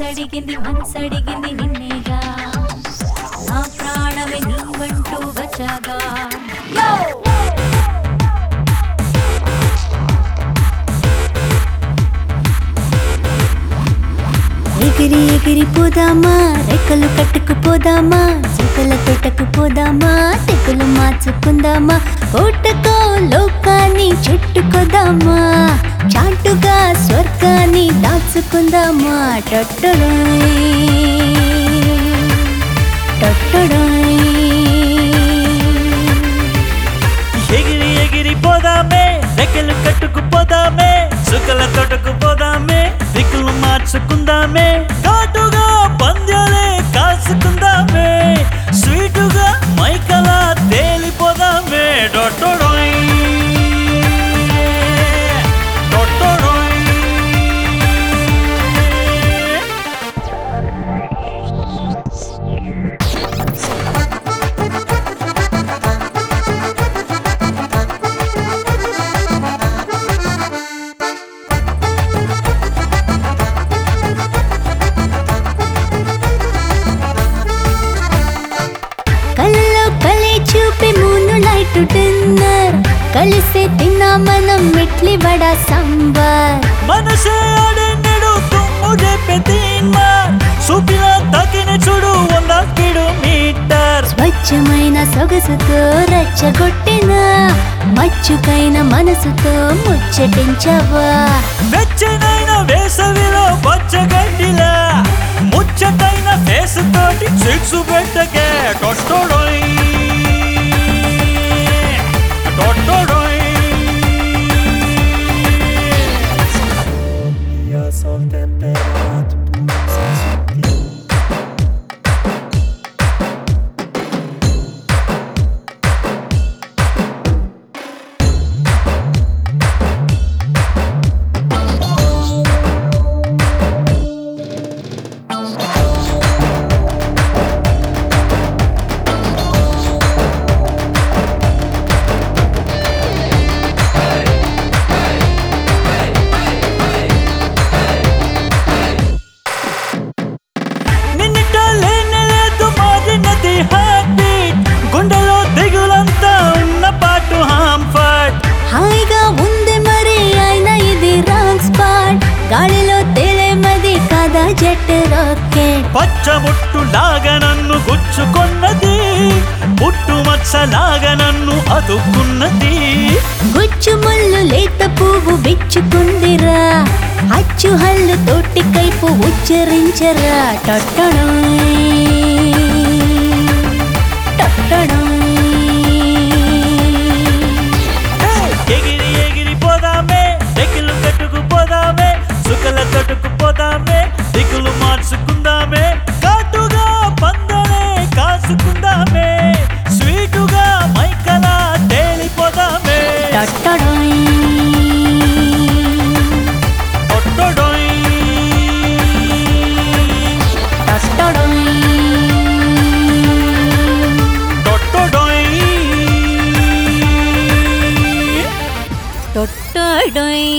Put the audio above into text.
మనసడిగింది మనసడిగింది నిన్నేగా నా ప్రాణమే నీవంటూ వచ్చాగా యో ఎగిరి ఎగిరి పోదామా రెక్కలు కట్టుకు పోదామా చుక్కల తోటకు పోదామా తెగులు మార్చుకుందామా కోటకో లోకాన్ని చుట్టుకోదామా చాటుగా స్వర్గాన్ని దాచుకుందామా టొట్టడాయ్ టొట్టడాయ్ ఎగిరి ఎగిరి పోదామే రెక్కలు కట్టుకు పోదామే సుకల తోటకు పోదామే దిక్కులు మార్చుకుందామే ఘాటుగా పంద్యాలే కాసుకుందామే స్వీటుగా మైకలా తేలిపోదామే డొట్టడోయ్ డొట్టడోయ్ కళ్ళలో కలే చూపి మూను లైట్ డిన్నర్ కలిసే తిన్నా మనం ఇడ్లీ వడ సాంబార్ మనసే ఆడెన్నడు తుమ్ముడే పెద్దీన్మా సూపిలా తగిన చూడు వంద కిలోమీటర్ స్వచ్ఛమైన సొగసుతో రచ్చగొట్టిన మచ్చుకైన మనసుతో ముచ్చటించవా వెచ్చనైన వేసవిలో పచ్చగడ్డిలా ముచ్చటైన ఫేస్ తోటి సిక్స్ పెట్టకే టొట్టడోయ్ టొట్టడోయ్ నిన్నిట లేనే లేదు మారినది హార్ట్ బీట్ గుండెలో దిగులంతా ఉన్న పాటు హాంఫర్ట్ హాయిగా ఉంది మరి అయినా ఇది రాంగ్ స్పాట్ గాలిలో తేలేమది కదా జెట్ రాకెట్ పచ్చముట్టు లాగా నన్ను గుచ్చుకొన్నది పుట్టు మచ్చలాగా నన్ను అతుక్కున్నది గుచ్చు ముళ్ళు లేత పువ్వు విచ్చుకుందిరా అచ్చు హల్లు తోటి కైపు ఉచ్చరించరా టొట్టడాయ్ టొట్టడాయ్ ఎగిరి ఎగిరి పోదామే రెక్కలు కట్టుకు పోదామే సుకల తొట్టుకు పోదామే దిగులు మార్చుకుందామే కాటుగా పందలే కాసుకుందామే స్వీటుగా మైకలా తేలిపోదామే టొట్టడాయ్ ఒట్టొడోయ్. టొట్టడాయ్ టొట్టొడోయ్. టొట్టడాయ్